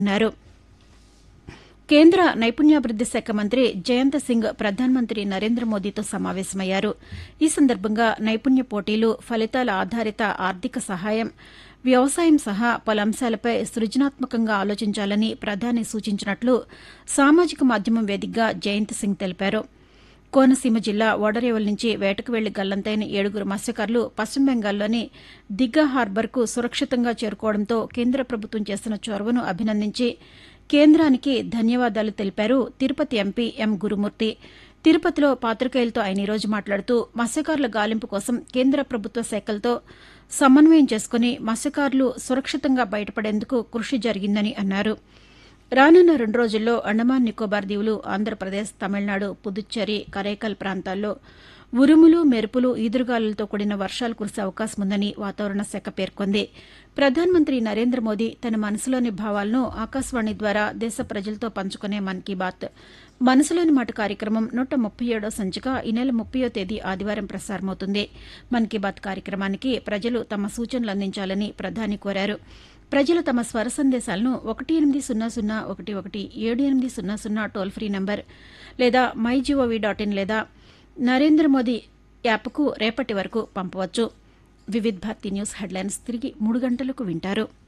అన్నారు కేంద్ర నైపుణ్యాభివృద్ది శాఖ మంత్రి జయంత్ సింగ్ ప్రధానమంత్రి నరేంద్ర మోదీతో సమావేశమయ్యారు ఈ సందర్భంగా నైపుణ్య పోటీలు ఫలితాల ఆధారిత ఆర్థిక సహాయం వ్యవసాయం సహా పలు అంశాలపై సృజనాత్మకంగా ఆలోచించాలని ప్రధాని సూచించినట్లు సామాజిక మాధ్యమం వేదికగా జయంత్ సింగ్ తెలిపారు కోనసీమ జిల్లా ఓడరేవల్ నుంచి వేటకు వెళ్లి గల్లంతైన ఏడుగురు మత్స్యకారులు పశ్చిమ బెంగాల్లోని దిగ్గా హార్బర్కు సురక్షితంగా చేరుకోవడంతో కేంద్ర ప్రభుత్వం చేస్తున్న చొరవను అభినందించి కేంద్రానికి ధన్యవాదాలు తెలిపారు తిరుపతి ఎంపీ ఎం గురుమూర్తి తిరుపతిలో పాతికేయులతో ఆయన ఈరోజు మాట్లాడుతూ మత్స్యకారుల గాలింపు కోసం కేంద్ర ప్రభుత్వ శాఖలతో సమన్వయం చేసుకుని మత్స్యకారులు సురక్షితంగా బయటపడేందుకు కృషి జరిగిందని అన్నారు రానున్న రెండు రోజుల్లో అండమాన్ నికోబార్ దీవులు ఆంధ్రప్రదేశ్ తమిళనాడు పుదుచ్చేరి కరైకల్ ప్రాంతాల్లో ఉరుములు మెరుపులు ఈదురుగాలులతో కూడిన వర్షాలు కురిసే అవకాశం ఉందని వాతావరణ శాఖ పేర్కొంది ప్రధానమంత్రి నరేంద్ర మోదీ తన మనసులోని భావాలను ఆకాశవాణి ద్వారా దేశ ప్రజలతో పంచుకునే మన్ కీ బాత్ మనసులోని మాట కార్యక్రమం నూట ముప్పై ఏడో సంచిక ఈ నెల ముప్పయో తేదీ ఆదివారం ప్రసారమవుతుంది మన్ కీ బాత్ కార్యక్రమానికి ప్రజలు తమ సూచనలు అందించాలని ప్రధాని కోరారు ప్రజలు తమ స్వర సందేశాలను ఒకటి ఎనిమిది సున్నా సున్నా ఒకటి ఒకటి ఏడు ఎనిమిది సున్నా సున్నా టోల్ ఫ్రీ నంబర్ లేదా మై జీఓవీ డాట్ ఇన్ లేదా నరేంద్ర మోదీ యాప్కు రేపటి వరకు పంపవచ్చు వివిధ్ భారతి న్యూస్ హెడ్లైన్స్ తిరిగి మూడు గంటలకు వింటారు